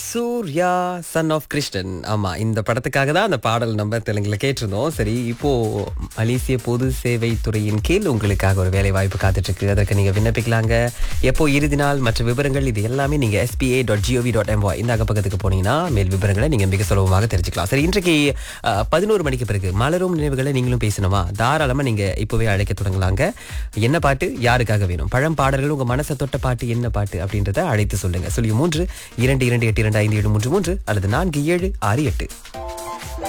Surya son of Krishnan ஆமா இந்த படத்துக்காக தான் அந்த பாடல் நம்ம தெலுங்குல கேட்டிருந்தோம் சரி இப்போ மலேசிய பொது சேவை துறையின் கீழ் உங்களுக்காக ஒரு வேலை வாய்ப்பு காத்துட்டு இருக்கு அதற்கு நீங்க விண்ணப்பிக்கலாங்க எப்போ இறுதி நாள் மற்ற விவரங்கள் இது எல்லாமே நீங்க S P A dot G O V dot M இந்த அகப்பக்கத்துக்கு போனீங்கன்னா மேல் விவரங்களை நீங்க மிக சுலபமாக தெரிஞ்சுக்கலாம் சரி இன்றைக்கு பதினோரு மணிக்கு பிறகு மலரும் நினைவுகளை நீங்களும் பேசணுமா தாராளமா நீங்க இப்போவே அழைக்க தொடங்கலாங்க என்ன பாட்டு யாருக்காக வேணும் பழம் பாடல்கள் உங்க மனசை தொட்ட பாட்டு என்ன பாட்டு அப்படின்றத அழைத்து சொல்லுங்க சொல்லி மூன்று இரண்டு இரண்டு எட்டு இரண்டு ஐந்து ஏழு மூன்று மூன்று அல்லது நான்கு ஏழு ஆறு எட்டு